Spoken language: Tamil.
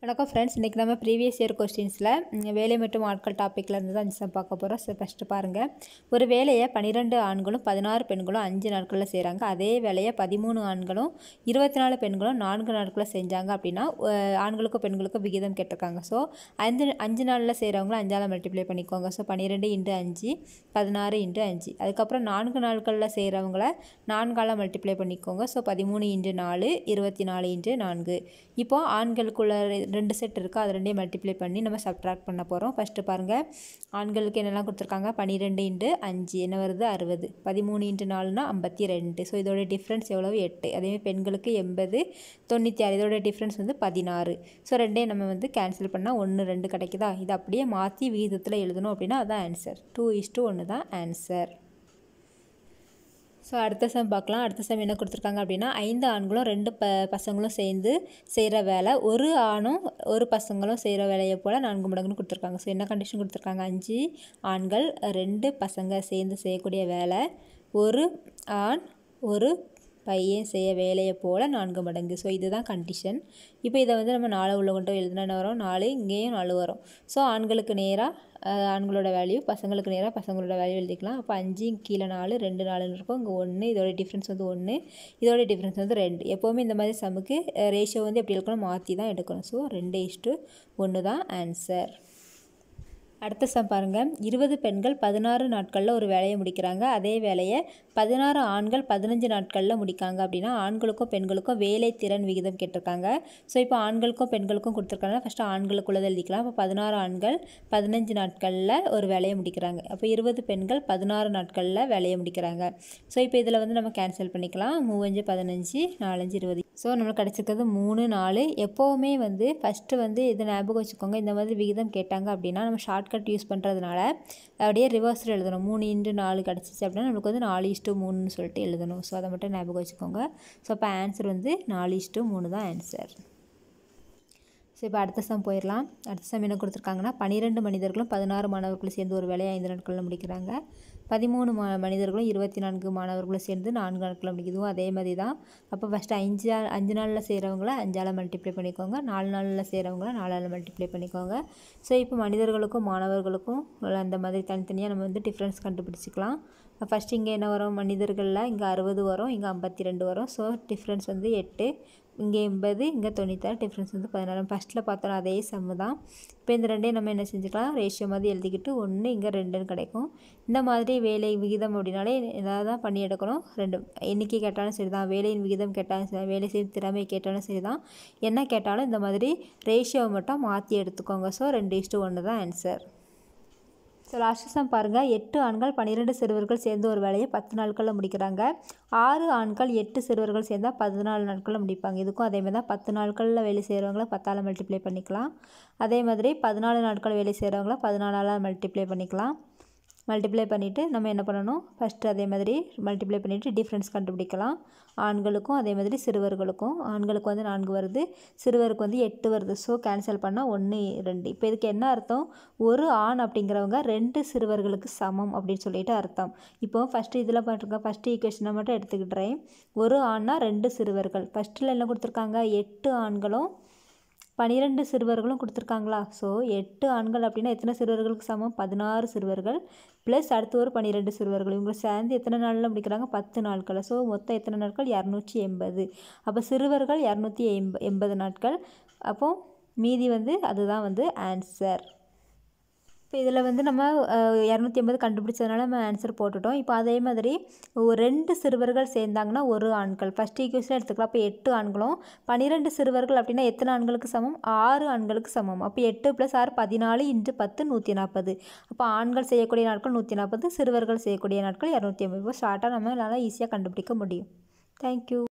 வணக்கம் ஃப்ரெண்ட்ஸ் இன்றைக்கி நம்ம ப்ரீவியஸ் இயர் கொஸ்டின்ஸில் வேலை மற்றும் ஆட்கள் டாப்பிக்கில் இருந்து தான் அஞ்சு பார்க்க போகிறோம் ஸோ ஃபஸ்ட்டு பாருங்கள் ஒரு வேலையை பன்னிரெண்டு ஆண்களும் பதினாறு பெண்களும் அஞ்சு நாட்களில் செய்கிறாங்க அதே வேலையை பதிமூணு ஆண்களும் இருபத்தி நாலு பெண்களும் நான்கு நாட்களில் செஞ்சாங்க அப்படின்னா அஹ், ஆண்களுக்கும் பெண்களுக்கும் விகிதம் கேட்டிருக்காங்க ஸோ அஞ்சு அஞ்சு நாளில் செய்கிறவங்களும் அஞ்சால் மல்டிப்ளை பண்ணிக்கோங்க ஸோ பன்னிரெண்டு இன்ட்டு அஞ்சு பதினாறு இன்ட்டு அஞ்சு அதுக்கப்புறம் நான்கு நாட்களில் செய்கிறவங்கள நான்கால் மல்டிப்ளை பண்ணிக்கோங்க ஸோ பதிமூணு இன்ட்டு நாலு இருபத்தி நாலு இன்ட்டு நான்கு இப்போது ஆண்களுக்குள்ள ரெ- ரெண்டு செட் இருக்குது அது ரெண்டையும் மல்டிப்ளை பண்ணி நம்ம சப்ட்ராக்ட் பண்ண போகிறோம் ஃபஸ்ட்டு பாருங்கள் ஆண்களுக்கு என்னெல்லாம் கொடுத்துருக்காங்க பன்னிரெண்டு இன்ட்டு அஞ்சு என்ன வருது அறுபது பதிமூணு இன்ட்டு நாலுனா ஐம்பத்தி ரெண்டு ஸோ இதோட டிஃப்ரென்ஸ் எவ்வளவு எட்டு அதேமாதிரி பெண்களுக்கு எண்பது தொண்ணூற்றி ஆறு இதோட டிஃப்ரென்ஸ் வந்து பதினாறு ஸோ ரெண்டையும் நம்ம வந்து கேன்சல் பண்ணால் ஒன்று ரெண்டு கிடைக்குதா இது அப்படியே மாற்றி விகிதத்தில் எழுதணும் அப்படின்னா அதான் ஆன்சர் டூ இஸ்ட்டு ஒன்று தான் ஆன்சர் ஸோ அடுத்த சம் பார்க்கலாம் அடுத்த சம் என்ன கொடுத்துருக்காங்க அப்படின்னா ஐந்து ஆண்களும் ரெண்டு ப பசங்களும் சேர்ந்து செய்கிற வேலை ஒரு ஆணும் ஒரு பசங்களும் செய்கிற வேலையை போல் நான்கு மடங்குன்னு கொடுத்துருக்காங்க ஸோ என்ன கண்டிஷன் கொடுத்துருக்காங்க அஞ்சு ஆண்கள் ரெண்டு பசங்க சேர்ந்து செய்யக்கூடிய வேலை ஒரு ஆண் ஒரு பையன் செய்ய வேலையை போல் நான்கு மடங்கு ஸோ இதுதான் கண்டிஷன் இப்போ இதை வந்து நம்ம நாலு உள்ள கொண்டு எழுதுனா என்ன வரும் நாலு இங்கேயும் நாலு வரும் ஸோ ஆண்களுக்கு நேராக ஆண்களோட வேல்யூ பசங்களுக்கு நேராக பசங்களோட வேல்யூ எழுதிக்கலாம் அப்போ அஞ்சு கீழே நாலு ரெண்டு நாலுன்னு இருக்கும் இங்கே ஒன்று இதோட டிஃப்ரென்ஸ் வந்து ஒன்று இதோட டிஃப்ரென்ஸ் வந்து ரெண்டு எப்போவுமே இந்த மாதிரி சமுக்கு ரேஷியோ வந்து எப்படி இருக்கணும் மாற்றி தான் எடுக்கணும் ஸோ ரெண்டு இஷ்டு ஒன்று தான் ஆன்சர் அடுத்த சம் பாருங்கள் இருபது பெண்கள் பதினாறு நாட்களில் ஒரு வேலையை முடிக்கிறாங்க அதே வேலையை பதினாறு ஆண்கள் பதினஞ்சு நாட்களில் முடிக்காங்க அப்படின்னா ஆண்களுக்கும் பெண்களுக்கும் வேலை திறன் விகிதம் கேட்டிருக்காங்க ஸோ இப்போ ஆண்களுக்கும் பெண்களுக்கும் கொடுத்துருக்காங்க ஃபஸ்ட்டு ஆண்களுக்குள்ளதை எழுதிக்கலாம் அப்போ பதினாறு ஆண்கள் பதினஞ்சு நாட்களில் ஒரு வேலையை முடிக்கிறாங்க அப்போ இருபது பெண்கள் பதினாறு நாட்களில் வேலையை முடிக்கிறாங்க ஸோ இப்போ இதில் வந்து நம்ம கேன்சல் பண்ணிக்கலாம் மூவஞ்சு பதினஞ்சு நாலஞ்சு இருபது ஸோ நம்மளுக்கு கிடச்சிருக்கிறது மூணு நாலு எப்போவுமே வந்து ஃபஸ்ட்டு வந்து இது ஞாபகம் வச்சுக்கோங்க இந்த மாதிரி விகிதம் கேட்டாங்க அப்படின்னா நம்ம ஷார்ட்கட் யூஸ் பண்ணுறதுனால அப்படியே ரிவர்ஸில் எழுதணும் மூணு இன்ட்டு நாலு கிடச்சிச்சு அப்படின்னா நம்மளுக்கு வந்து நாலு இஷ்டு மூணுன்னு சொல்லிட்டு எழுதணும் ஸோ அதை மட்டும் ஞாபகம் வச்சுக்கோங்க ஸோ அப்போ ஆன்சர் வந்து நாலு இஷ்டு மூணு தான் ஆன்சர் ஸோ இப்போ அடுத்த சம் போயிடலாம் அடுத்த சம் என்ன கொடுத்துருக்காங்கன்னா பன்னிரெண்டு மனிதர்களும் பதினாறு மாணவர்களும் சேர்ந்து ஒரு வேலையை ஐந்து நாட்களில் முடிக்கிறாங்க பதிமூணு மா மனிதர்களும் இருபத்தி நான்கு மாணவர்களும் சேர்ந்து நான்கு நாட்களில் முடிக்குதுவும் அதே மாதிரி தான் அப்போ ஃபஸ்ட்டு அஞ்சு ஆ- அஞ்சு நாளில் செய்கிறவங்கள அஞ்சால் மல்டிப்ளை பண்ணிக்கோங்க நாலு நாளில் செய்கிறவங்கள நாலால் மல்டிப்ளை பண்ணிக்கோங்க ஸோ இப்போ மனிதர்களுக்கும் மாணவர்களுக்கும் உள்ள அந்த மாதிரி தனித்தனியாக நம்ம வந்து டிஃப்ரென்ஸ் கண்டுபிடிச்சிக்கலாம் ஃபஸ்ட்டு இங்கே என்ன வரும் மனிதர்களில் இங்கே அறுபது வரும் இங்கே ஐம்பத்தி ரெண்டு வரும் ஸோ டிஃப்ரென்ஸ் வந்து எட்டு இங்கே எண்பது இங்கே தொண்ணூத்தாறு டிஃப்ரென்ஸ் வந்து பதினாறு ஃபஸ்ட்டில் பார்த்தோம் அதே சம்மு தான் இப்போ இந்த ரெண்டையும் நம்ம என்ன செஞ்சுக்கலாம் ரேஷியோ மாதிரி எழுதிக்கிட்டு ஒன்று இங்கே ரெண்டுன்னு கிடைக்கும் இந்த மாதிரி வேலை விகிதம் அப்படின்னாலே ஏதாவது தான் பண்ணி எடுக்கணும் ரெண்டு எண்ணிக்கை கேட்டாலும் சரி தான் வேலையின் விகிதம் கேட்டாலும் சரி வேலை செய்யும் திறமை கேட்டாலும் சரி தான் என்ன கேட்டாலும் இந்த மாதிரி ரேஷியோவை மட்டும் மாற்றி எடுத்துக்கோங்க ஸோ ரெண்டு இஷ்டு ஒன்று தான் ஆன்சர் ஸோ லாஸ்ட் சம் பாருங்கள் எட்டு ஆண்கள் பன்னிரெண்டு சிறுவர்கள் சேர்ந்து ஒரு வேலையை பத்து நாட்களில் முடிக்கிறாங்க ஆறு ஆண்கள் எட்டு சிறுவர்கள் சேர்ந்தால் பதினாலு நாட்களில் முடிப்பாங்க இதுக்கும் அதே மாதிரி தான் பத்து நாட்களில் வேலை செய்கிறவங்கள பத்தால் மல்டிப்ளை பண்ணிக்கலாம் அதே மாதிரி பதினாலு நாட்கள் வேலை செய்கிறவங்கள பதினாலால் மல்டிப்ளை பண்ணிக்கலாம் மல்டிப்ளை பண்ணிவிட்டு நம்ம என்ன பண்ணணும் ஃபஸ்ட்டு அதே மாதிரி மல்டிப்ளை பண்ணிவிட்டு டிஃப்ரென்ஸ் கண்டுபிடிக்கலாம் ஆண்களுக்கும் அதே மாதிரி சிறுவர்களுக்கும் ஆண்களுக்கு வந்து நான்கு வருது சிறுவருக்கு வந்து எட்டு வருது ஸோ கேன்சல் பண்ணால் ஒன்று ரெண்டு இப்போ இதுக்கு என்ன அர்த்தம் ஒரு ஆண் அப்படிங்கிறவங்க ரெண்டு சிறுவர்களுக்கு சமம் அப்படின்னு சொல்லிட்டு அர்த்தம் இப்போ ஃபஸ்ட்டு இதில் பாட்டுருங்க ஃபஸ்ட்டு ஈக்குவேஷனை மட்டும் எடுத்துக்கிட்டுறேன் ஒரு ஆண்னா ரெண்டு சிறுவர்கள் ஃபஸ்ட்டில் என்ன கொடுத்துருக்காங்க எட்டு ஆண்களும் பன்னிரெண்டு சிறுவர்களும் கொடுத்துருக்காங்களா ஸோ எட்டு ஆண்கள் அப்படின்னா எத்தனை சிறுவர்களுக்கு சமம் பதினாறு சிறுவர்கள் ப்ளஸ் அடுத்து ஒரு பன்னிரெண்டு சிறுவர்கள் இவங்க சேர்ந்து எத்தனை நாளில் முடிக்கிறாங்க பத்து நாட்கள் ஸோ மொத்தம் எத்தனை நாட்கள் இரநூற்றி எண்பது அப்போ சிறுவர்கள் இரநூத்தி எண்ப எண்பது நாட்கள் அப்போ மீதி வந்து அதுதான் வந்து ஆன்சர் இப்போ இதில் வந்து நம்ம இரநூத்தி எண்பது கண்டுபிடிச்சதுனால நம்ம ஆன்சர் போட்டுட்டோம் இப்போ அதே மாதிரி ஒரு ரெண்டு சிறுவர்கள் சேர்ந்தாங்கன்னா ஒரு ஆண்கள் ஃபஸ்ட் ஈக்குவேஷன் எடுத்துக்கலாம் அப்போ எட்டு ஆண்களும் பன்னிரெண்டு சிறுவர்கள் அப்படின்னா எத்தனை ஆண்களுக்கு சமம் ஆறு ஆண்களுக்கு சமம் அப்போ எட்டு ப்ளஸ் ஆறு பதினாலு இன்ட்டு பத்து நூற்றி நாற்பது அப்போ ஆண்கள் செய்யக்கூடிய நாட்கள் நூற்றி நாற்பது சிறுவர்கள் செய்யக்கூடிய நாட்கள் இரநூத்தி ஐம்பது இப்போ ஷார்ட்டாக நம்ம நல்லா ஈஸியாக கண்டுபிடிக்க முடியும் தேங்க்யூ